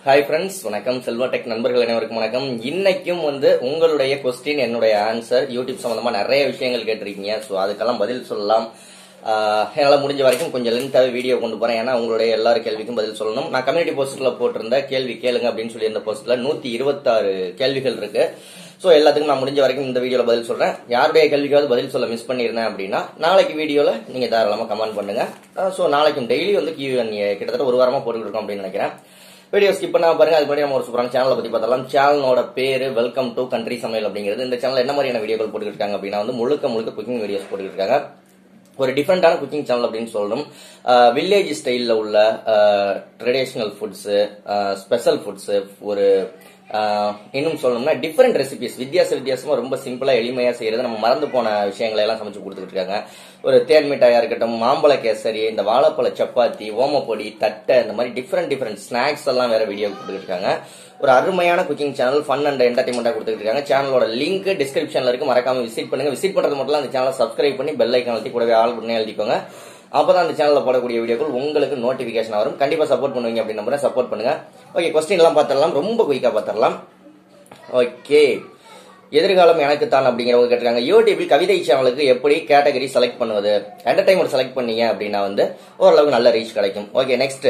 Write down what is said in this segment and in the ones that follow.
hi friends வணக்கம் Selva tech நண்பர்கள் அனைவருக்கும் வணக்கம் இன்னைக்கும் வந்து உங்களுடைய கொஸ்டின் என்னுடைய ஆன்சர் யூடியூப் சம்பந்தமா நிறைய விஷயங்கள் கேட்டிருக்கீங்க ஸோ அதுக்கெல்லாம் பதில் சொல்லலாம் ஆஹ் என்னால முடிஞ்ச வரைக்கும் கொஞ்சம் லென்த்தாவே வீடியோ கொண்டு போறேன் ஏன்னா உங்களுடைய எல்லாரு கேள்விக்கும் பதில் சொல்லணும் நான் கம்யூனிட்டி போஸ்ட்ல போட்டிருந்த கேள்வி கேளுங்க அப்படின்னு சொல்லி இந்த போஸ்ட்ல நூத்தி இருபத்தாறு கேள்விகள் இருக்கு ஸோ எல்லாத்துக்கும் நான் முடிஞ்ச வரைக்கும் இந்த வீடியோல பதில் சொல்றேன் யாருடைய கேள்விக்காவது பதில் சொல்ல மிஸ் பண்ணியிருந்தேன் அப்படின்னா நாளைக்கு வீடியோல நீங்க தாராளமா கமெண்ட் பண்ணுங்க ஸோ நாளைக்கும் டெய்லி வந்து கியூ கிட்டத்தட்ட ஒரு வாரமா போட்டுக்கிட்டு இருக்கோம் அப்படின்னு நினைக்கிறேன் வீடியோ ஸ்கிப் பண்ணாம பாருங்க அது முன்னாடி நம்ம ஒரு சூப்பரான சேனலை பத்தி பார்த்தலாம் சேனலோட பேரு வெல்கம் டு கண்ட்ரி சமையல் அப்படிங்கிறது இந்த சேனல் என்ன மாதிரியான வீடியோக்கள் போட்டுக்கிட்டு இருக்காங்க அப்படின்னா வந்து முழுக்க முழுக்க குக்கிங் வீடியோஸ் போட்டுக்கிட்டு இருக்காங்க ஒரு டிஃப்ரெண்டான குக்கிங் சேனல் அப்படின்னு சொல்லணும் வில்லேஜ் ஸ்டைலில் உள்ள ட்ரெடிஷ்னல் ஃபுட்ஸு ஸ்பெஷல் ஃபுட்ஸு ஒரு ஆஹ், இன்னும் சொல்லணும்னா டிஃப்ரெண்ட் ரெசிபிஸ் வித்தியாச வித்தியாசமா ரொம்ப சிம்பிளா எளிமையா செய்யறது நம்ம மறந்து போன விஷயங்களை எல்லாம் சமைச்சு கொடுத்துட்டு இருக்காங்க ஒரு தேன் மிட்டாயா இருக்கட்டும் மாம்பழ கேசரி இந்த வாழைப்பழ சப்பாத்தி ஓமப்பொடி தட்டை இந்த மாதிரி டிஃப்ரெண்ட் டிஃப்ரெண்ட் ஸ்நாக்ஸ் எல்லாம் வேற வீடியோ கொடுத்துட்டு இருக்காங்க ஒரு அருமையான குக்கிங் சேனல் ஃபன் அண்ட் என்டர்டைன்மெண்டா கொடுத்துட்டு இருக்காங்க சேனலோட லிங்க் டிஸ்கிரிப்ஷன்ல இருக்கு மறக்காம விசிட் பண்ணுங்க விசிட் பண்றது மட்டும் இல்ல அந்த சேனலை சப்ஸ்கிரைப் பண்ணி பெல் ஐக்கான் அழுத்தி கூடவே ஆல் பண்ணி எழுதிக்கோங்க அப்பதான் அந்த சேனல்ல போடக்கூடிய வீடியோக்கள் உங்களுக்கு நோட்டிபிகேஷன் வரும் கண்டிப்பா சப்போர்ட் பண்ணுவீங்க அப்படின்னு நம்புறேன் சப்போர்ட் பண்ணுங்க ஓகே கொஸ்டின் எல்லாம் பார்த்துடலாம் ரொம்ப குயிக்கா பார்த்துடலாம் ஓகே எதிர்காலம் எனக்கு தான் அப்படிங்கிறவங்க கேட்டிருக்காங்க யூடியூபில் கவிதை சேனலுக்கு எப்படி கேட்டகரி செலக்ட் பண்ணுவது என்டர்டைன்மெண்ட் செலக்ட் பண்ணீங்க அப்படின்னா வந்து ஓரளவுக்கு நல்ல ரீச் கிடைக்கும் ஓகே நெக்ஸ்ட்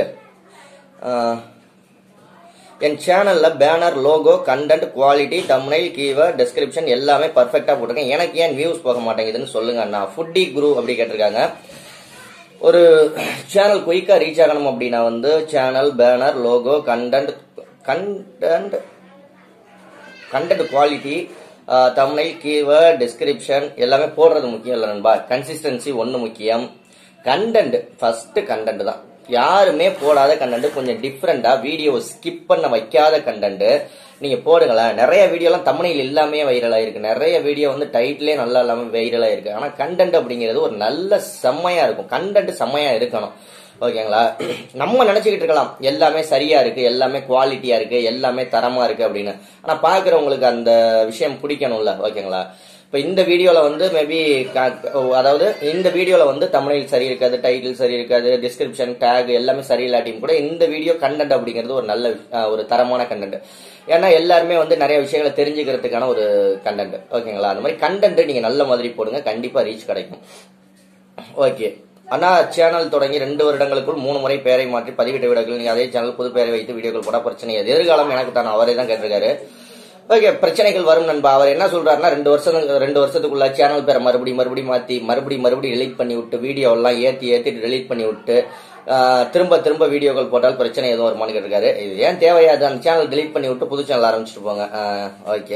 என் சேனல்ல banner logo content quality thumbnail keyword description எல்லாமே பர்ஃபெக்டா போட்டிருக்கேன் எனக்கு ஏன் வியூஸ் போக மாட்டேங்குதுன்னு சொல்லுங்க அண்ணா ஃபுட்டி குரு அப்படி கேட்டிருக்காங்க ஒரு சேனல் குயிக்கா ரீச் ஆகணும் அப்படின்னா வந்து channel banner logo content content content quality Tamil keyword description எல்லாமே போடுறது முக்கியம் இல்லை நண்பா கன்சிஸ்டன்சி ஒன்று முக்கியம் கண்டென்ட் ஃபர்ஸ்ட் கண்டென்ட் தான் யாருமே போடாத கண்டென்ட் கொஞ்சம் டிஃப்ரெண்டா வீடியோ ஸ்கிப் பண்ண வைக்காத கண்டென்ட் நீங்க போடுங்களேன் நிறைய வீடியோலாம் தமிழில் இல்லாமே வைரல் ஆயிருக்கு நிறைய வீடியோ வந்து டைட்டிலே நல்லா இல்லாம வைரல் ஆயிருக்கு ஆனா கண்டென்ட் அப்படிங்கிறது ஒரு நல்ல செம்மையா இருக்கும் கண்டென்ட் செம்மையா இருக்கணும் ஓகேங்களா நம்ம நினைச்சுக்கிட்டு இருக்கலாம் எல்லாமே சரியா இருக்கு எல்லாமே குவாலிட்டியா இருக்கு எல்லாமே தரமா இருக்கு அப்படின்னு ஆனா பாக்குறவங்களுக்கு அந்த விஷயம் பிடிக்கணும்ல ஓகேங்களா இப்ப இந்த வீடியோல வந்து மேபி அதாவது இந்த வீடியோல வந்து தமிழில் சரி இருக்காது டைட்டில் சரி இருக்காது டிஸ்கிரிப்ஷன் டேக் எல்லாமே சரியில்லாட்டியும் கூட இந்த வீடியோ கண்டென்ட் அப்படிங்கிறது ஒரு நல்ல அஹ், ஒரு தரமான கண்டென்ட் ஏன்னா எல்லாருமே வந்து நிறைய விஷயங்களை தெரிஞ்சுக்கிறதுக்கான ஒரு கண்டென்ட் ஓகேங்களா அந்த மாதிரி கண்டென்ட் நீங்க நல்ல மாதிரி போடுங்க கண்டிப்பா ரீச் கிடைக்கும் ஓகே அண்ணா சேனல் தொடங்கி ரெண்டு வருடங்களுக்குள் மூணு முறை பெயரை மாற்றி பதிவிட்ட வீடியோக்கள் நீ அதே சேனல் புது பெயரை வைத்து வீடியோக்கள் போட பிரச்சனை எது எதிர்காலம் எனக்கு தான் அவரே தான் கேட்டிருக்காரு ஓகே பிரச்சனைகள் வரும் நண்பா அவர் என்ன சொல்றாருன்னா ரெண்டு வருஷம் ரெண்டு வருஷத்துக்குள்ள சேனல் பேரை மறுபடியும் மறுபடியும் மாத்தி மறுபடியும் மறுபடியும் delete பண்ணி விட்டு வீடியோ எல்லாம் ஏத்தி ஏத்தி delete பண்ணி விட்டு ஆஹ், திரும்ப திரும்ப வீடியோக்கள் போட்டால் பிரச்சனை எதுவும் வருமானு கேட்டிருக்காரு இது ஏன் தேவையாது அந்த சேனல் delete பண்ணி விட்டு புது சேனல் ஆரம்பிச்சுட்டு போங்க okay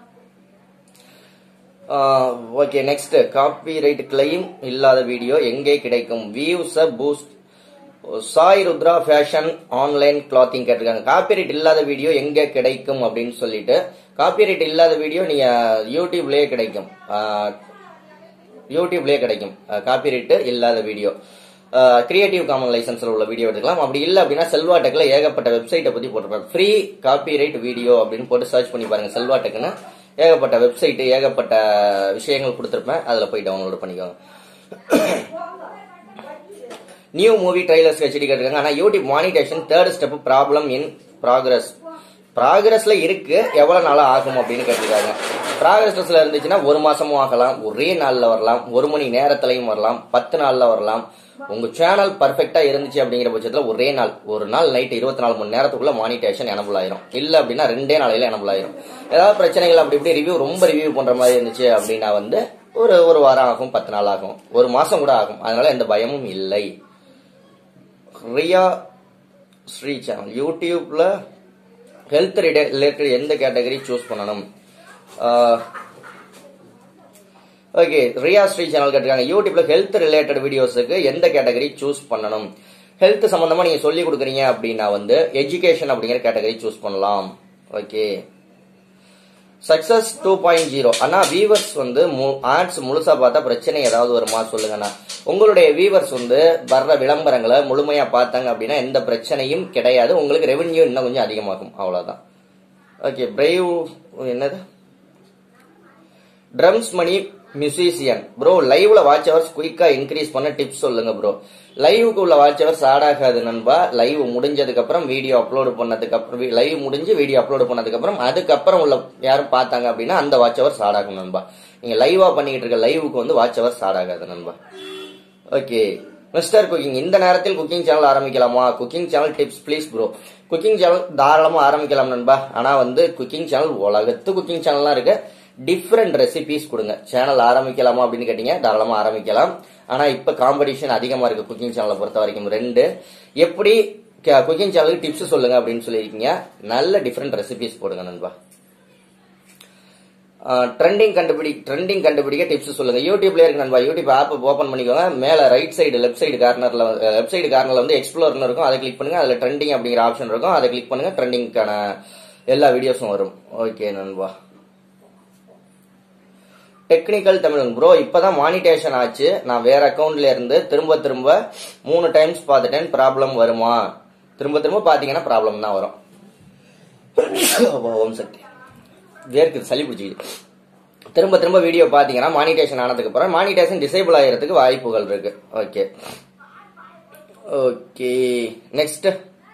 okay next copyright claim இல்லாத வீடியோ எங்கே கிடைக்கும் views boost Sai Rudra fashion online clothing கேட்டிருக்காங்க காப்பிரைட் இல்லாத வீடியோ எங்க கிடைக்கும் அப்படின்னு சொல்லிட்டு காப்பிரைட் இல்லாத வீடியோ நீங்க யூடியூப்லயே கிடைக்கும் ஆஹ், யூடியூப்லயே கிடைக்கும் காப்பிரைட் இல்லாத வீடியோ கிரியேட்டிவ் காமன் லைசன்ஸ்ல உள்ள வீடியோ எடுக்கலாம் அப்படி இல்லை அப்படின்னா செல்வா டெக்ல ஏகப்பட்ட வெப்சைட்டை பத்தி போட்டிருப்பாங்க ஃப்ரீ காப்பிரைட் வீடியோ அப்படின்னு போட்டு சர்ச் பண்ணி பாருங்க செல்வா டெக்னு ஏகப்பட்ட வெப்சைட் ஏகப்பட்ட விஷயங்கள் கொடுத்துருப்பேன் அதுல போய் டவுன்லோட் பண்ணிக்கோங்க நியூ மூவி ட்ரைலர்ஸ் ஹெச்டி கேட்டிருக்காங்க ஆனா YouTube monetization third step problem in progress ப்ராக்ரஸ்ல இருக்கு எவ்வளவு நாளா ஆகும் அப்படின்னு கேட்டிருக்காங்க ப்ராக்ரஸ்ல இருந்துச்சுன்னா ஒரு மாசமும் ஆகலாம் ஒரே நாள்ல வரலாம் ஒரு மணி நேரத்திலையும் வரலாம் பத்து நாள்ல வரலாம் உங்க சேனல் பர்ஃபெக்டா இருந்துச்சு அப்படிங்கிற பட்சத்துல ஒரே நாள் ஒரு நாள் நைட் இருபத்தி நாலு மணி நேரத்துக்குள்ள மானிட்டேஷன் எனபிள் ஆயிரும் இல்ல அப்படின்னா ரெண்டே நாளையில எனபிள் ஆயிரும் ஏதாவது பிரச்சனைகள் அப்படி இப்படி ரிவ்யூ ரொம்ப ரிவ்யூ பண்ற மாதிரி இருந்துச்சு அப்படின்னா வந்து ஒரு ஒரு வாரம் ஆகும் பத்து நாள் ஆகும் ஒரு மாசம் கூட ஆகும் அதனால எந்த பயமும் இல்லை ரியா ஸ்ரீ சேனல் யூடியூப்ல ஹெல்த் ரிலேட்டட் எந்த கேட்டகரி சூஸ் பண்ணணும் ஓகே ரியா ஸ்ரீ சேனல் கேட்டிருக்காங்க யூடியூப்ல ஹெல்த் ரிலேட்டட் வீடியோஸுக்கு எந்த கேட்டகரி சூஸ் பண்ணணும் ஹெல்த் சம்பந்தமா நீங்க சொல்லி கொடுக்குறீங்க அப்படின்னா வந்து எஜுகேஷன் அப்படிங்கிற கேட்டகரி சூஸ் பண்ணலாம் okay success two point zero அண்ணா வீவர்ஸ் வந்து ஆட்ஸ் முழுசா பார்த்தா பிரச்சனை ஏதாவது வருமா சொல்லுங்கண்ணா உங்களுடைய வீவர்ஸ் வந்து வர்ற விளம்பரங்களை முழுமையா பார்த்தாங்க அப்படின்னா எந்த பிரச்சனையும் கிடையாது உங்களுக்கு ரெவென்யூ இன்னும் கொஞ்சம் அதிகமாகும் அவ்வளவுதான் ஓகே பிரைவ் என்னது ட்ரம்ஸ் மணி மியூசிஷியன் ப்ரோ லைவ்ல வாட்ச் ஹவர்ஸ் குயிக்கா இன்க்ரீஸ் பண்ண டிப்ஸ் சொல்லுங்க ப்ரோ லைவுக்கு உள்ள வாட்ச் ஹவர்ஸ் ஆட் ஆகாது நண்பா லைவ் முடிஞ்சதுக்கு அப்புறம் வீடியோ அப்லோட் பண்ணதுக்கு அப்புறம் லைவ் முடிஞ்சு வீடியோ அப்லோட் பண்ணதுக்கு அப்புறம் அதுக்கப்புறம் உள்ள யாரும் பார்த்தாங்க அப்படின்னா அந்த வாட்ச் ஹவர்ஸ் ஆட் ஆகும் நண்பா நீங்க லைவா பண்ணிக்கிட்டு இருக்க லைவுக்கு வந்து வாட்ச் ஹவர்ஸ் ஆட் ஆகாது நண்பா ஓகே மிஸ்டர் குக்கிங் இந்த நேரத்தில் குக்கிங் சேனல் ஆரம்பிக்கலாமா cooking channel tips please bro cooking channel தாராளமா ஆரம்பிக்கலாம் நண்பா ஆனா வந்து குக்கிங் சேனல் உலகத்து குக்கிங் சேனல்லாம் இருக்கு டிஃப்ரெண்ட் ரெசிபிஸ் கொடுங்க சேனல் ஆரம்பிக்கலாமா அப்படின்னு கேட்டீங்க தாராளமா ஆரம்பிக்கலாம் ஆனா இப்ப காம்படிஷன் அதிகமா இருக்கு குக்கிங் சேனலை பொறுத்த வரைக்கும் ரெண்டு எப்படி குக்கிங் சேனலுக்கு டிப்ஸ் சொல்லுங்க அப்படின்னு சொல்லியிருக்கீங்க நல்ல டிஃப்ரெண்ட் ரெசிபிஸ் போடுங்க நண்பா ட்ரெண்டிங் கண்டுபிடி ட்ரெண்டிங் கண்டுபிடிக்க டிப்ஸ் சொல்லுங்க யூடியூப்ல இருக்கு நண்பா யூடியூப் ஆப் ஓபன் பண்ணிக்கோங்க மேல ரைட் சைடு லெஃப்ட் சைடு கார்னர்ல லெஃப்ட் சைடு கார்னர்ல வந்து எக்ஸ்ப்ளோர்னு இருக்கும் அதை கிளிக் பண்ணுங்க அதுல ட்ரெண்டிங் அப்படிங்கிற ஆப்ஷன் இருக்கும் அதை கிளிக் பண்ணுங்க ட்ரெண்டிங்கான எல்லா வீடியோஸும் வரும் ஓகே நண்பா டெக்னிக்கல் தமிழ் ப்ரோ இப்பதான் மானிட்டேஷன் ஆச்சு நான் வேற அக்கவுண்ட்ல இருந்து திரும்ப திரும்ப மூணு டைம்ஸ் பார்த்துட்டேன் ப்ராப்ளம் வருமா திரும்ப திரும்ப பாத்தீங்கன்னா ப்ராப்ளம் தான் வரும் ஓம் சக்தி வேர்க்குது சளி பிடிச்சிக்கிது திரும்ப திரும்ப வீடியோ பாத்தீங்கன்னா மானிட்டேஷன் ஆனதுக்கு அப்புறம் மானிட்டேஷன் டிசேபிள் ஆகிறதுக்கு வாய்ப்புகள் இருக்கு okay okay next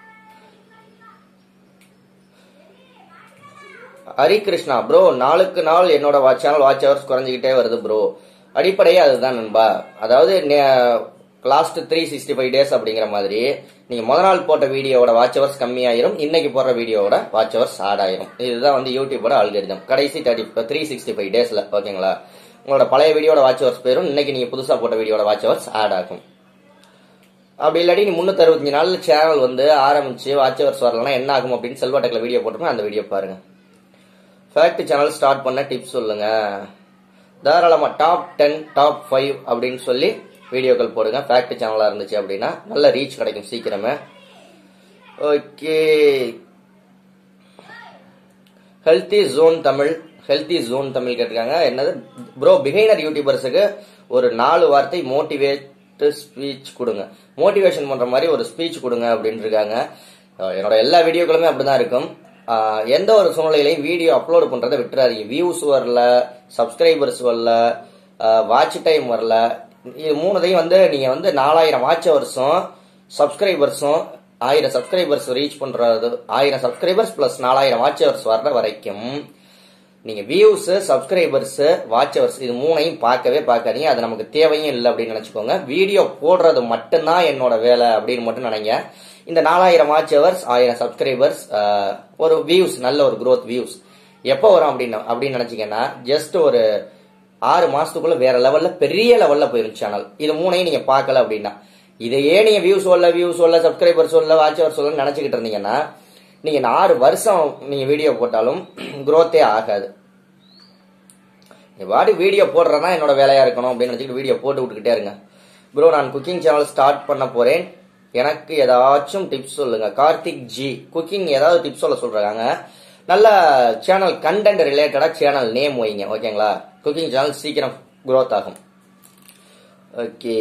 Harikrishna bro நாளுக்கு நாள் என்னோட வாட்ச் சேனல் வாட்ச் ஹவர்ஸ் குறைஞ்சிக்கிட்டே வருது ப்ரோ அடிப்படையே அதுதான் நண்பா அதாவது last three sixty five days அப்படிங்கிற மாதிரி நீங்க முத நாள் போட்ட வீடியோவோட வாட்ச் ஹவர்ஸ் கம்மியாயிரும் இன்னைக்கு போடுற வீடியோவோட வாட்ச் ஹவர்ஸ் ஆட் ஆயிரும் இதுதான் வந்து யூடியூபோட அல்கரிதம் கடைசி தேர்ட்டி த்ரீ சிக்ஸ்டி ஃபைவ் டேஸ்ல ஓகேங்களா உங்களோட பழைய வீடியோட வாட்ச் ஹவர்ஸ் போயிரும் இன்னைக்கு நீங்க புதுசா போட்ட வீடியோட வாட்ச் ஹவர்ஸ் ஆட் ஆகும் அப்படி இல்லாட்டி நீ முன்னூத்தி அறுபத்தஞ்சு நாள் சேனல் வந்து ஆரம்பிச்சு வாட்ச் ஹவர்ஸ் வரலன்னா என்ன ஆகும் அப்படின்னு செல்வா டெக்ல வீடியோ போட்டிருக்கோம் அந்த வீடியோ பாருங்க ஃபேக்ட் சேனல் ஸ்டார்ட் பண்ண டிப்ஸ் சொல்லுங்க தாராளமா டாப் டென் டாப் ஃபைவ் அப்படின்னு சொல்லி வீடியோக்கள் போடுங்க ஃபேக்ட் சேனலா இருந்துச்சு அப்படின்னா நல்ல ரீச் கிடைக்கும் சீக்கிரமே okay healthy zone Tamil healthy zone Tamil கேட்டிருக்காங்க என்னது ப்ரோ பிகைனர் யூடியூபர்ஸுக்கு ஒரு நாலு வார்த்தை மோட்டிவேட் ஸ்பீச் கொடுங்க மோட்டிவேஷன் பண்ற மாதிரி ஒரு ஸ்பீச் கொடுங்க அப்படின்னு இருக்காங்க என்னோட எல்லா வீடியோக்களுமே அப்படிதான் இருக்கும் எந்த ஒரு சூழ்நிலையிலையும் வீடியோ அப்லோட் பண்றதை விட்டுறாதீங்க வியூஸ் வரல சப்ஸ்கிரைபர்ஸ் வரல வாட்ச் டைம் வரல இது மூணுதையும் வந்து நீங்க வந்து நாலாயிரம் வாட்ச் வருஷம் சப்ஸ்கிரைபர்ஸும் ஆயிரம் சப்ஸ்கிரைபர்ஸ் ரீச் பண்றது ஆயிரம் சப்ஸ்கிரைபர்ஸ் பிளஸ் நாலாயிரம் வாட்ச் ஹவர்ஸ் வர்ற வரைக்கும் நீங்க வியூஸ் சப்ஸ்கிரைபர்ஸ் வாட்ச் ஹவர்ஸ் இது மூணையும் பார்க்கவே பார்க்காதீங்க அது நமக்கு தேவையும் இல்லை அப்படின்னு நினைச்சுக்கோங்க வீடியோ போடுறது மட்டும்தான் என்னோட வேலை அப்படின்னு மட்டும் நினைங்க இந்த நாலாயிரம் வாட்ச் ஹவர்ஸ் ஆயிரம் சப்ஸ்கிரைபர்ஸ் ஒரு வியூஸ் நல்ல ஒரு growth வியூஸ் எப்போ வரும் அப்படின்னு அப்படின்னு நினைச்சீங்கன்னா ஜஸ்ட் ஒரு ஆறு மாசத்துக்குள்ள வேற லெவல்ல பெரிய லெவல்ல போயிரும் சேனல் இது மூணையும் நீங்க பார்க்கல அப்படின்னா இதையே நீங்க வியூஸ் சொல்ல வியூஸ் சொல்ல சப்ஸ்கிரைபர் சொல்ல வாட்ச் ஹவர் சொல்ல நினைச்சுக்கிட்டு இருந்தீங்கன்னா நீங்க இந்த ஆறு வருஷம் நீங்க வீடியோ போட்டாலும் growth-ஏ ஆகாது வாடி வீடியோ போடுறதா என்னோட வேலையா இருக்கணும் அப்படின்னு நினைச்சிட்டு வீடியோ போட்டு விட்டுக்கிட்டே இருங்க ப்ரோ நான் குக்கிங் சேனல் ஸ்டார்ட் பண்ண போறேன் எனக்கு ஏதாச்சும் டிப்ஸ் சொல்லுங்க கார்த்திக் ஜி குக்கிங் ஏதாவது டிப்ஸ் சொல்ல சொல்றாங்க நல்ல சேனல் கண்டென்ட் ரிலேட்டடா சேனல் நேம் வைங்க ஓகேங்களா குக்கிங் சேனல் சீக்கிரம் growth ஆகும் ஓகே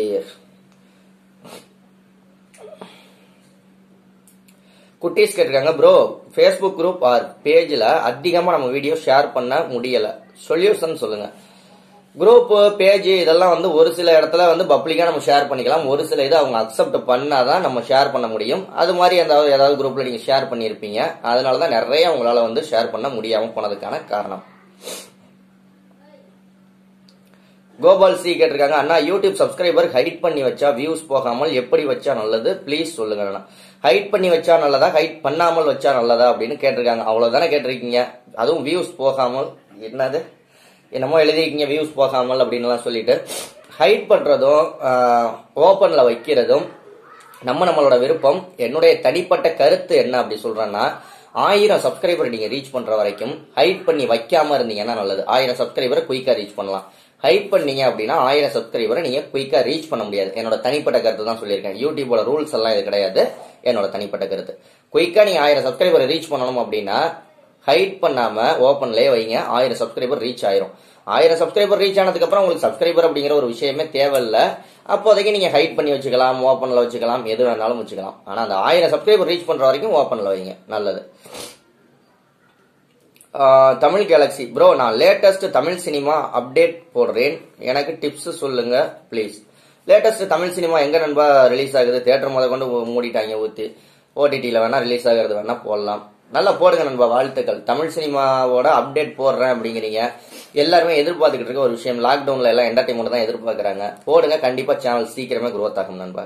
குட்டீஸ் கேட்டிருக்காங்க ப்ரோ ஃபேஸ்புக் குரூப் ஆர் பேஜில் அதிகமாக நம்ம வீடியோ ஷேர் பண்ண முடியல சொல்யூஷன் சொல்லுங்க குரூப் பேஜ் இதெல்லாம் வந்து ஒரு சில இடத்துல வந்து பப்ளிக்கா நம்ம ஷேர் பண்ணிக்கலாம் ஒரு சில இது அவங்க அக்செப்ட் பண்ணாதான் நம்ம ஷேர் பண்ண முடியும் அது மாதிரி ஏதாவது ஏதாவது குரூப்ல நீங்க ஷேர் பண்ணியிருப்பீங்க அதனால தான் நிறைய உங்களால வந்து ஷேர் பண்ண முடியாம போனதுக்கான காரணம் கோபால் சி கேட்டிருக்காங்க அண்ணா யூடியூப் சப்ஸ்கிரைபர் ஹைட் பண்ணி வச்சா வியூஸ் போகாமல் எப்படி வச்சா நல்லது ப்ளீஸ் சொல்லுங்க அண்ணா ஹைட் பண்ணி வச்சா நல்லதா ஹைட் பண்ணாமல் வச்சா நல்லதா அப்படின்னு கேட்டிருக்காங்க அவ்வளவுதானே கேட்டிருக்கீங்க அதுவும் வியூஸ் போகாமல் என்னது என்னமோ எழுதிருக்கீங்க வியூஸ் போகாமல் அப்படின்லாம் சொல்லிட்டு ஹைட் பண்றதும் ஓப்பன்ல வைக்கிறதும் நம்ம நம்மளோட விருப்பம் என்னுடைய தனிப்பட்ட கருத்து என்ன அப்படி சொல்றேன்னா ஆயிரம் சப்ஸ்கிரைபர் நீங்க ரீச் பண்ற வரைக்கும் ஹைட் பண்ணி வைக்காம இருந்தீங்கன்னா நல்லது ஆயிரம் சப்ஸ்கிரைபரை குயிக்கா ரீச் பண்ணலாம் ஹைட் பண்ணீங்க அப்படின்னா ஆயிரம் சப்ஸ்கிரைபரை நீங்க குயிக்கா ரீச் பண்ண முடியாது என்னோட தனிப்பட்ட கருத்து தான் சொல்லியிருக்கேன் யூடியூபோட ரூல்ஸ் எல்லாம் இது கிடையாது என்னோட தனிப்பட்ட கருத்து குயிக்கா நீங்க ஆயிரம் சப்ஸ்கிரைபரை ரீச் பண்ணணும் அப்படின்னா ஹைட் பண்ணாம ஓப்பன்லயே வைங்க ஆயிரம் சப்ஸ்கிரைபர் ரீச் ஆயிரும் ஆயிரம் சப்ஸ்கிரைபர் ரீச் ஆனதுக்கு அப்புறம் உங்களுக்கு சப்ஸ்கிரைபர் அப்படிங்கிற ஒரு விஷயமே தேவையில்ல அப்போதைக்கு நீங்க ஹைட் பண்ணி வச்சுக்கலாம் ஓப்பன்ல வச்சுக்கலாம் எது வேணாலும் வச்சுக்கலாம் ஆனா அந்த ஆயிரம் சப்ஸ்கிரைபர் ரீச் பண்ற வரைக்கும் ஓப்பன்ல வைங்க நல்லது ஆஹ், தமிழ் கேலக்ஸி ப்ரோ நான் லேட்டஸ்ட் தமிழ் சினிமா அப்டேட் போடுறேன் எனக்கு டிப்ஸ் சொல்லுங்க ப்ளீஸ் லேட்டஸ்ட் தமிழ் சினிமா எங்க நண்பா ரிலீஸ் ஆகுது தியேட்டர் முத கொண்டு மூ- மூடிட்டாங்க ஊத்தி ஓடிடியில் வேணா ரிலீஸ் ஆகிறது வேணா போடலாம் நல்லா போடுங்க நண்பா வாழ்த்துக்கள் தமிழ் சினிமாவோட அப்டேட் போடுறேன் அப்படிங்கிறீங்க எல்லாருமே எதிர்பார்த்துக்கிட்டு இருக்க ஒரு விஷயம் லாக்டவுன்ல எல்லாம் என்டர்டைன்மெண்ட் தான் எதிர்பார்க்கறாங்க போடுங்க கண்டிப்பா சேனல் சீக்கிரமே growth ஆகும் நண்பா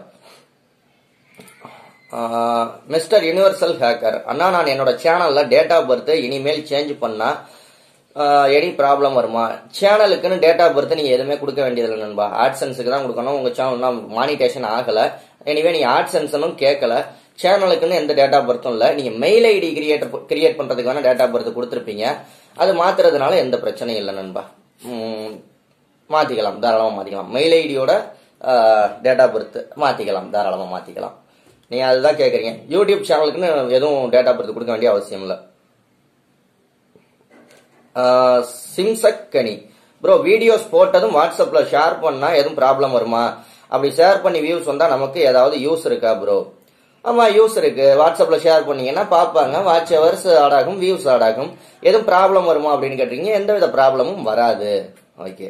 மிஸ்டர் யூனிவர்சல் ஹேக்கர் அண்ணா நான் என்னோட சேனல்ல டேட் ஆஃப் பர்த் இனிமேல் சேஞ்ச் பண்ணா எனி ப்ராப்ளம் வருமா சேனலுக்குன்னு டேட் ஆஃப் பர்த் நீங்க எதுவுமே கொடுக்க வேண்டியதில்லை நண்பா ஆட்சன்ஸுக்கு தான் கொடுக்கணும் உங்க சேனல் மானிட்டேஷன் ஆகல எனிவே நீங்க ஆட்சன்ஸனும் கேட்கல சேனலுக்குன்னு எந்த டேட் ஆஃப் பர்த்தும் இல்ல நீங்க மெயில் ஐடி கிரியேட் கிரியேட் பண்றதுக்கு வேணா டேட் ஆஃப் பர்த் கொடுத்துருப்பீங்க அது மாத்துறதுனால எந்த பிரச்சனையும் இல்லை நண்பா ம், மாத்திக்கலாம் தாராளமா மாத்திக்கலாம் மெயில் ஐடியோட டேட் ஆஃப் பர்த் மாத்திக்கலாம் தாராளமா மாத்திக்கலாம் நீங்க அதுதான் கேக்குறீங்க யூடியூப் சேனலுக்குன்னு எதுவும் டேட் ஆஃப் பர்த் கொடுக்க வேண்டிய அவசியம் இல்லை சிம்சக் கனி ப்ரோ வீடியோஸ் போட்டதும் வாட்ஸ்அப்ல ஷேர் பண்ணா எதுவும் ப்ராப்ளம் வருமா அப்படி ஷேர் பண்ணி வியூஸ் வந்தா நமக்கு ஏதாவது யூஸ் இருக்கா ப்ரோ ஆமா யூஸ் இருக்கு வாட்ஸ்அப்ல ஷேர் பண்ணீங்கன்னா பார்ப்பாங்க வாட்ச் ஹவர்ஸ் ஆட் ஆகும் வியூஸ் ஆட் ஆகும் எதுவும் ப்ராப்ளம் வருமா அப்படின்னு கேட்டீங்க எந்த வித ப்ராப்ளமும் வராது ஓகே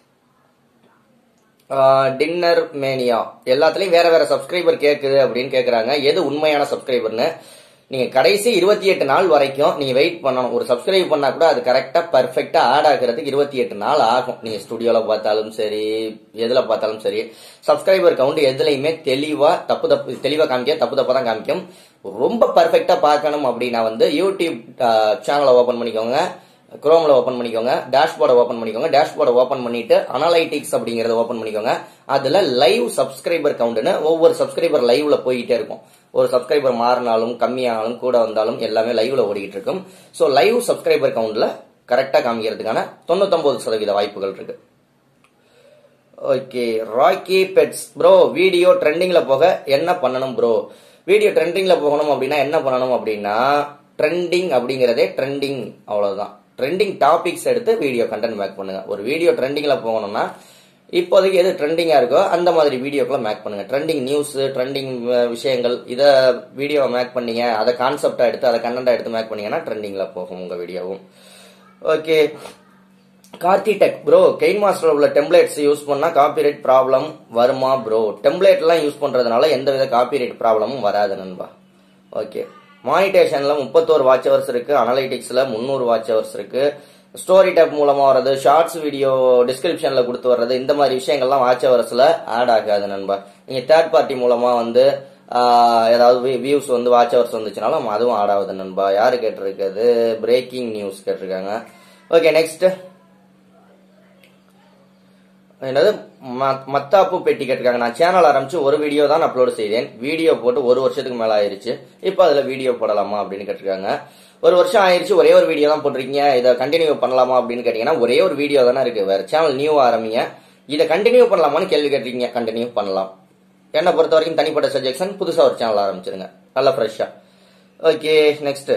டின்னர் மேனியா எல்லாத்துலயும் வேற வேற சப்ஸ்கிரைபர் கேக்குது அப்படின்னு கேக்குறாங்க எது உண்மையான சப்ஸ்கிரைபர்னு நீங்க கடைசி இருபத்தி எட்டு நாள் வரைக்கும் நீங்க வெயிட் பண்ணணும் ஒரு சப்ஸ்கிரைப் பண்ணா கூட அது கரெக்டா பர்ஃபெக்டா ஆட் ஆகுறதுக்கு இருபத்தி எட்டு நாள் ஆகும் நீங்க ஸ்டுடியோல பார்த்தாலும் சரி எதுல பார்த்தாலும் சரி சப்ஸ்கிரைபர் கவுண்ட் எதுலையுமே தெளிவா தப்பு தப்பு தெளிவா காமிக்க தப்பு தப்பா தான் காமிக்கும் ரொம்ப பர்ஃபெக்டா பார்க்கணும் அப்படின்னா வந்து யூடியூப் சேனலை ஓபன் பண்ணிக்கோங்க குரோம்ல ஓபன் பண்ணிக்கோங்க டேஷ்போர்டை ஓபன் பண்ணிக்கோங்க டேஷ்போர்டை ஓபன் பண்ணிட்டு அனலைட்டிக்ஸ் அப்படிங்கறத ஓபன் பண்ணிக்கோங்க அதுல லைவ் சப்ஸ்கிரைபர் கவுண்ட்னு ஒவ்வொரு சப்ஸ்கிரைபர் லைவ்ல போயிட்டே இருக்கும் ஒரு சப்ஸ்கிரைபர் மாறினாலும் கம்மியானாலும் கூட வந்தாலும் எல்லாமே லைவ்ல ஓடிக்கிட்டு இருக்கும் சோ லைவ் சப்ஸ்கிரைபர் கவுண்ட்ல கரெக்டா காமிக்கிறதுக்கான தொண்ணூத்தொன்பது சதவீத வாய்ப்புகள் இருக்கு okay Rocky pets bro video ட்ரெண்டிங்ல போக என்ன பண்ணணும் ப்ரோ வீடியோ ட்ரெண்டிங்ல போகணும் அப்படின்னா என்ன பண்ணணும் அப்படின்னா ட்ரெண்டிங் அப்படிங்கறதே ட்ரெண்டிங் அவ்வளவுதான் ட்ரெண்டிங் டாபிக்ஸ் எடுத்து வீடியோ கண்டென்ட் மேக் பண்ணுங்க ஒரு வீடியோ ட்ரெண்டிங்ல போகணும்னா இப்போதைக்கு எது ட்ரெண்டிங்கா இருக்கோ அந்த மாதிரி வீடியோக்களை மேக் பண்ணுங்க ட்ரெண்டிங் நியூஸ் ட்ரெண்டிங் விஷயங்கள் இதை வீடியோ மேக் பண்ணீங்க அதை கான்செப்டா எடுத்து அதை கண்டென்ட்டா எடுத்து மேக் பண்ணீங்கன்னா ட்ரெண்டிங்ல போகும் உங்க வீடியோவும் okay Karthi tech bro gain master உள்ள டெம்ப்ளேட்ஸ் யூஸ் பண்ணா காப்பிரைட் ப்ராப்ளம் வருமா ப்ரோ டெம்ப்ளேட் எல்லாம் யூஸ் பண்றதுனால எந்தவித காப்பிரைட் ப்ராப்ளமும் வராது நண்பா ஓகே மானிட்டேஷன்ல முப்பத்தோரு வாட்ச் ஹவர்ஸ் இருக்கு அனலைட்டிக்ஸ்ல முந்நூறு வாட்ச் ஹவர்ஸ் இருக்கு ஸ்டோரி டேப் மூலமா வர்றது ஷார்ட்ஸ் வீடியோ டிஸ்கிரிப்ஷன்ல கொடுத்து வர்றது இந்த மாதிரி விஷயங்கள்லாம் வாட்ச் ஹவர்ஸ்ல ஆட் ஆகாது நண்பா நீங்க தேர்ட் பார்ட்டி மூலமா வந்து ஆஹ், ஏதாவது வியூஸ் வந்து வாட்ச் ஹவர்ஸ் வந்துச்சுனாலும் அதுவும் ஆட் ஆகுது நண்பா யாரு கேட்டிருக்கிறது பிரேக்கிங் நியூஸ் கேட்டிருக்காங்க ஓகே நெக்ஸ்ட் என்னது ம- மத்தாப்பு பெட்டி கேட்டிருக்காங்க நான் சேனல் ஆரம்பிச்சு ஒரு வீடியோ தான் அப்லோட் செய்தேன் வீடியோ போட்டு ஒரு வருஷத்துக்கு மேல ஆயிருச்சு இப்போ அதுல வீடியோ போடலாமா அப்படின்னு கேட்டிருக்காங்க ஒரு வருஷம் ஆயிருச்சு ஒரே ஒரு வீடியோ தான் போட்டிருக்கீங்க இதை கண்டினியூ பண்ணலாமா அப்படின்னு கேட்டீங்கன்னா ஒரே ஒரு வீடியோ தானே இருக்கு வேற சேனல் நியூ ஆரம்பிங்க இதை கண்டினியூ பண்ணலாமான்னு கேள்வி கேட்டிருக்கீங்க கண்டினியூ பண்ணலாம் என்னை பொறுத்த வரைக்கும் தனிப்பட்ட சஜெக்ஷன் புதுசா ஒரு சேனல் ஆரம்பிச்சிருங்க நல்லா ஃப்ரெஷ்ஷா okay next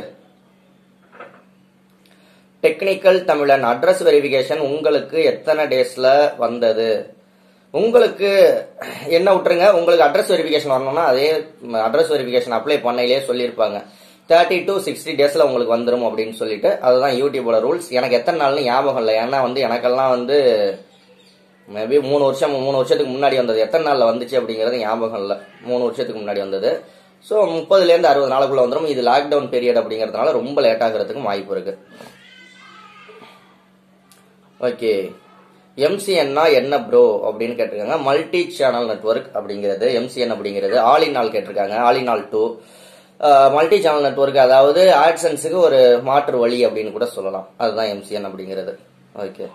technical Tamilan address verification உங்களுக்கு எத்தனை டேஸ்ல வந்தது உங்களுக்கு என்ன விட்டுருங்க உங்களுக்கு அட்ரஸ் வெரிஃபிகேஷன் வரணும்னா அதே அட்ரஸ் வெரிஃபிகேஷன் அப்ளை பண்ணையிலே சொல்லியிருப்பாங்க தேர்ட்டி டு சிக்ஸ்டி டேஸ்ல உங்களுக்கு வந்துரும் அப்படின்னு சொல்லிட்டு அதுதான் யூடியூபோட ரூல்ஸ் எனக்கு எத்தனை நாள்னு ஞாபகம் இல்லை ஏன்னா வந்து எனக்கெல்லாம் வந்து மேபி மூணு வருஷம் மூணு வருஷத்துக்கு முன்னாடி வந்தது எத்தனை நாள்ல வந்துச்சு அப்படிங்கிறது ஞாபகம் இல்லை மூணு வருஷத்துக்கு முன்னாடி வந்தது ஸோ முப்பதுலேருந்து அறுபது நாளுக்குள்ள வந்துடும் இது லாக்டவுன் பீரியட் அப்படிங்கிறதுனால ரொம்ப லேட் ஆகிறதுக்கும் வாய்ப்பு இருக்கு ஓகே எம்சிஎன்னா என்ன ப்ரோ அப்படின்னு கேட்டிருக்காங்க மல்டி சேனல் நெட்வொர்க் அப்படிங்கிறது எம்சிஎன் அப்படிங்கிறது ஆல் இன் ஆல் கேட்டிருக்காங்க all in all to multi channel network அதாவது ஆட்சன்ஸுக்கு ஒரு மாற்று வழி அப்படின்னு கூட சொல்லலாம் அதுதான் எம்சிஎன் அப்படிங்கிறது okay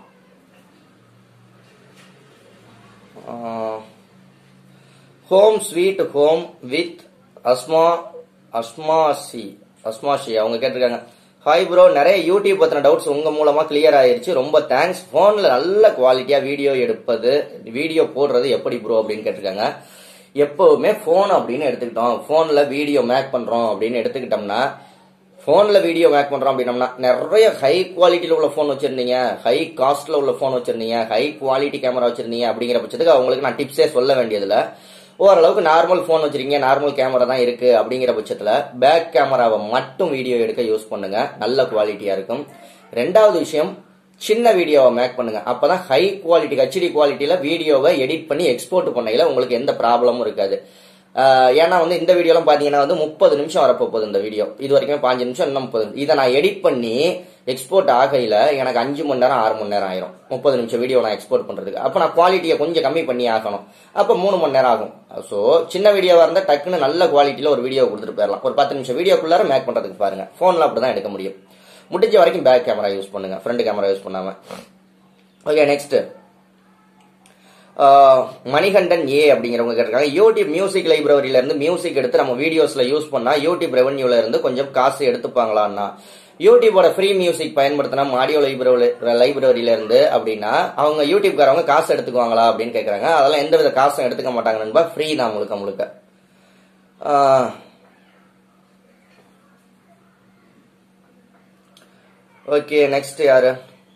home sweet home with Asma அஸ்மாசி அஸ்மாஷி அவங்க கேட்டிருக்காங்க ஹாய் ப்ரோ நிறைய யூடியூப் பத்தின டவுட்ஸ் உங்க மூலமா கிளியர் ஆயிருச்சு ரொம்ப தேங்க்ஸ் போன்ல நல்ல குவாலிட்டியா வீடியோ எடுப்பது வீடியோ போடுறது எப்படி ப்ரோ அப்படின்னு கேட்டிருக்காங்க எப்பவுமே போன் அப்படின்னு எடுத்துக்கிட்டோம் போன்ல வீடியோ மேக் பண்றோம் அப்படின்னு எடுத்துக்கிட்டோம்னா போன்ல வீடியோ மேக் பண்றோம் அப்படின்னம்னா நிறைய ஹை குவாலிட்டியில உள்ள போன் வச்சிருந்தீங்க ஹை காஸ்ட்ல உள்ள போன் வச்சிருந்தீங்க ஹை குவாலிட்டி கேமரா வச்சிருந்தீங்க அப்படிங்கிற பட்சத்துக்கு அவங்களுக்கு நான் டிப்ஸே சொல்ல வேண்டியதுல ஓரளவுக்கு நார்மல் ஃபோன் வச்சிருக்கீங்க நார்மல் கேமரா தான் இருக்கு அப்படிங்கிற பட்சத்தில் பேக் கேமராவை மட்டும் வீடியோ எடுக்க யூஸ் பண்ணுங்க நல்ல குவாலிட்டியா இருக்கும் ரெண்டாவது விஷயம் சின்ன வீடியோவை மேக் பண்ணுங்க அப்பதான் ஹை குவாலிட்டி ஹெச்டி குவாலிட்டியில வீடியோவை எடிட் பண்ணி எக்ஸ்போர்ட் பண்ணையில உங்களுக்கு எந்த ப்ராப்ளமும் இருக்காது ஆஹ் ஏன்னா வந்து இந்த வீடியோலாம் பாத்தீங்கன்னா வந்து முப்பது நிமிஷம் வரப்போ போகுது இந்த வீடியோ இது வரைக்கும் பாஞ்சு நிமிஷம் இன்னும் முப்பது இதை நான் எடிட் பண்ணி எக்ஸ்போர்ட் ஆகையில எனக்கு அஞ்சு மணி நேரம் ஆறு மணி நேரம் ஆயிரும் முப்பது நிமிஷம் வீடியோ நான் எக்ஸ்போர்ட் பண்றதுக்கு அப்ப நான் குவாலிட்டியை கொஞ்சம் கம்மி பண்ணி ஆகணும் அப்ப மூணு மணி நேரம் ஆகும் ஸோ சின்ன வீடியோவா இருந்தா டக்குன்னு நல்ல குவாலிட்டியில ஒரு வீடியோ கொடுத்துட்டு போயிடலாம் ஒரு பத்து நிமிஷம் வீடியோக்குள்ளார மேக் பண்றதுக்கு பாருங்க போன்ல அப்படிதான் எடுக்க முடியும் முடிஞ்ச வரைக்கும் பேக் கேமரா யூஸ் பண்ணுங்க ஃப்ரண்ட் கேமரா யூஸ் பண்ணாம ஓகே நெக்ஸ்ட் மணிகண்டன் ஏ அப்படிங்கிறவங்க கேட்டிருக்காங்க யூடியூப் மியூசிக் லைப்ரரியில இருந்து மியூசிக் எடுத்து நம்ம வீடியோஸ்ல யூஸ் பண்ணா யூடியூப் ரெவன்யூல இருந்து கொஞ்சம் காசு எடுத்துப்பாங்களான்னா யூடியூபோட ஃப்ரீ மியூசிக் பயன்படுத்தினா ஆடியோ லைப்ரரி லைப்ரரியில இருந்து அப்படின்னா அவங்க யூடியூப்காரவங்க காசு எடுத்துக்குவாங்களா அப்படின்னு கேட்கறாங்க அதெல்லாம் எந்த வித காசும் எடுத்துக்க மாட்டாங்க நண்பா ஃப்ரீ தான் முழுக்க முழுக்க ஓகே நெக்ஸ்ட் யாரு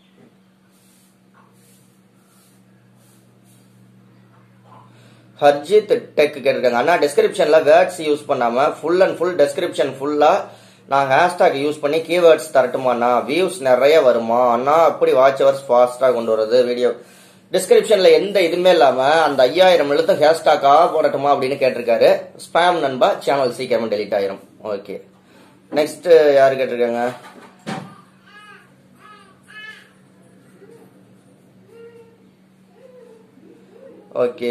ஹர்ஜித் டெக் கேட்டிருக்காங்க அண்ணா டிஸ்கிரிப்ஷன்ல வேர்ட்ஸ் யூஸ் பண்ணாம ஃபுல் அண்ட் ஃபுல் டிஸ்கிரிப்ஷன் ஃபுல்லா நான் ஹேஷ்டாக் யூஸ் பண்ணி கீவேர்ட்ஸ் தரட்டுமாண்ணா வியூஸ் நிறைய வருமா அண்ணா அப்படி வாட்ச் ஹவர்ஸ் ஃபாஸ்டா கொண்டு வர்றது வீடியோ டிஸ்கிரிப்ஷன்ல எந்த இதுமே இல்லாம அந்த ஐயாயிரம் எழுத்தும் ஹேஷ்டாக்கா போடட்டுமா அப்படின்னு கேட்டிருக்காரு ஸ்பேம் நண்பா சேனல் சீக்கிரமா டெலீட் ஆயிரும் ஓகே நெக்ஸ்ட் யாரு கேட்டிருக்காங்க ஓகே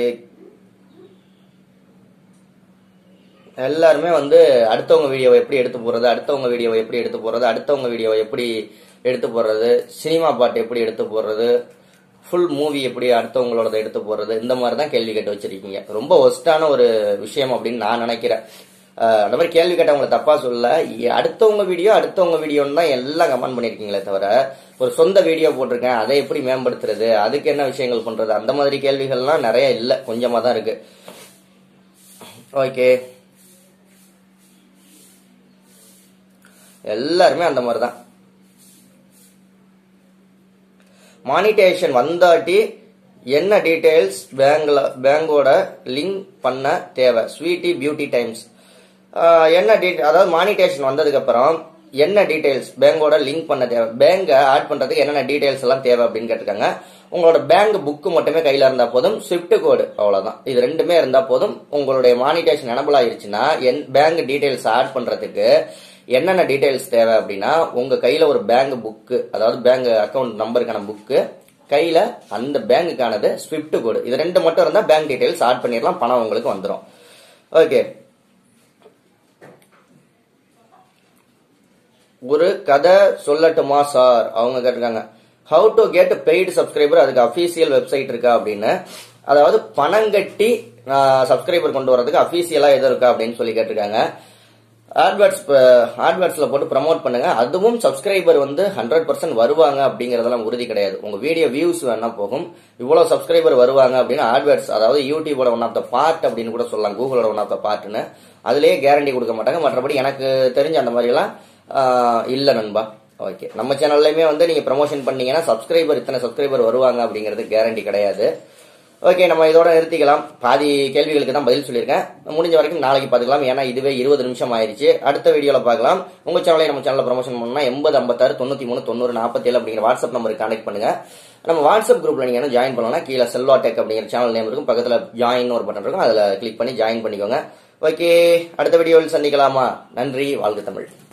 எல்லாருமே வந்து அடுத்தவங்க வீடியோவை எப்படி எடுத்து போறது அடுத்தவங்க வீடியோவை எப்படி எடுத்து போறது அடுத்தவங்க வீடியோவை எப்படி எடுத்து போடுறது சினிமா பாட்டு எப்படி எடுத்து போடுறது ஃபுல் மூவி எப்படி அடுத்தவங்களோட எடுத்து போடுறது இந்த மாதிரி தான் கேள்வி கேட்டு வச்சிருக்கீங்க ரொம்ப ஒஸ்டான ஒரு விஷயம் அப்படின்னு நான் நினைக்கிறேன் அஹ் அந்த மாதிரி கேள்வி கேட்டவங்களை தப்பா சொல்ல இ- அடுத்தவங்க வீடியோ அடுத்தவங்க வீடியோன்னு தான் எல்லாம் கமெண்ட் பண்ணிருக்கீங்களே தவிர ஒரு சொந்த வீடியோ போட்டிருக்கேன் அதை எப்படி மேம்படுத்துறது அதுக்கு என்ன விஷயங்கள் பண்றது அந்த மாதிரி கேள்விகள்லாம் நிறைய இல்லை கொஞ்சமா தான் இருக்கு ஓகே எல்லாருமே அந்த மாதிரி தான் மானிட்டேஷன் வந்தாட்டி என்ன டீடைல்ஸ் பேங்க்ல பேங்கோட லிங்க் பண்ண தேவை ஸ்வீட்டி பியூட்டி டைம்ஸ் என்ன டீ- அதாவது மானிட்டேஷன் வந்ததுக்கு அப்புறம் என்ன டீடைல்ஸ் பேங்கோட லிங்க் பண்ண தேவை பேங்கை ஆட் பண்றதுக்கு என்னென்ன டீடைல்ஸ் எல்லாம் தேவை அப்படின்னு கேட்டிருக்காங்க உங்களோட பேங்க் புக்கு மட்டுமே கையில இருந்தா போதும் ஸ்விஃப்ட் கோடு அவ்வளவுதான் இது ரெண்டுமே இருந்தா போதும் உங்களுடைய மானிட்டேஷன் எனபிள் ஆயிருச்சுன்னா என் பேங்க் டீடைல்ஸ் ஆட் பண்றதுக்கு என்னென்ன டீடைல்ஸ் தேவை அப்படின்னா உங்க கையில ஒரு பேங்க் புக்கு அதாவது பேங்க் அக்கவுண்ட் நம்பருக்கான புக்கு கையில அந்த பேங்குக்கானது ஸ்விஃப்ட் கோடு இது ரெண்டு மட்டும் இருந்தா பேங்க் டீடைல்ஸ் ஆட் பண்ணிடலாம் பணம் உங்களுக்கு வந்துடும் ஓகே ஒரு கதை சொல்லட்டுமா சார் அவங்க கேட்டிருக்காங்க how to get paid subscriber அதுக்கு அஃபீஷியல் வெப்சைட் இருக்கா அப்படின்னு அதாவது பணம் கட்டி சப்ஸ்கிரைபர் கொண்டு வரதுக்கு அஃபீஷியலா எது இருக்கா அப்படின்னு சொல்லி கேட்டிருக்காங்க ஆட்வர்ட்ஸ் ஆட்வர்ட்ஸ்ல போட்டு ப்ரமோட் பண்ணுங்க அதுவும் சப்ஸ்கிரைபர் வந்து ஹண்ட்ரட் பர்சன்ட் வருவாங்க அப்படிங்கறதெல்லாம் உறுதி கிடையாது உங்க வீடியோ வியூஸ் வேணா போகும் இவ்வளவு சப்ஸ்கிரைபர் வருவாங்க அப்படின்னு ஆட்வர்ட்ஸ் அதாவது யூடியூபோட ஒன் ஆஃப் த பார்ட் அப்படின்னு கூட சொல்லலாம் கூகுளோட ஒன் ஆஃப் த பார்ட்னு அதுலயே கேரண்டி கொடுக்க மாட்டாங்க மற்றபடி எனக்கு தெரிஞ்ச அந்த மாதிரி எல்லாம் ஆஹ், இல்ல நண்பா ஓகே நம்ம சேனல்லையுமே வந்து நீங்க ப்ரமோஷன் பண்ணீங்கன்னா சப்ஸ்கிரைபர் இத்தனை சப்ஸ்கிரைபர் வருவாங்க அப்படிங்கிறது கேரண்டி கிடையாது ஓகே நம்ம இதோட நிறுத்திக்கலாம் பாதி கேள்விகளுக்கு தான் பதில் சொல்லியிருக்கேன் முடிஞ்ச வரைக்கும் நாளைக்கு பார்த்துக்கலாம் ஏன்னா இதுவே இருபது நிமிஷம் ஆயிருச்சு அடுத்த வீடியோல பார்க்கலாம் உங்க சேனலை நம்ம சேனல்ல ப்ரமோஷன் பண்ணா எண்பது ஐம்பத்தாறு தொண்ணூத்தி மூணு தொண்ணூறு நாற்பத்தேழு அப்படிங்கிற வாட்ஸ்அப் நம்பருக்கு கான்டெக்ட் பண்ணுங்க நம்ம வாட்ஸ்அப் குரூப்ல நீங்க என்ன ஜாயின் பண்ணலாம் கீழே செல்வா டெக் அப்படிங்கிற சேனல் நேம் இருக்கும் பக்கத்துல ஜாயின் ஒரு பட்டன் இருக்கும் அதுல கிளிக் பண்ணி ஜாயின் பண்ணிக்கோங்க ஓகே அடுத்த வீடியோவில் சந்திக்கலாமா நன்றி வாழ்க தமிழ்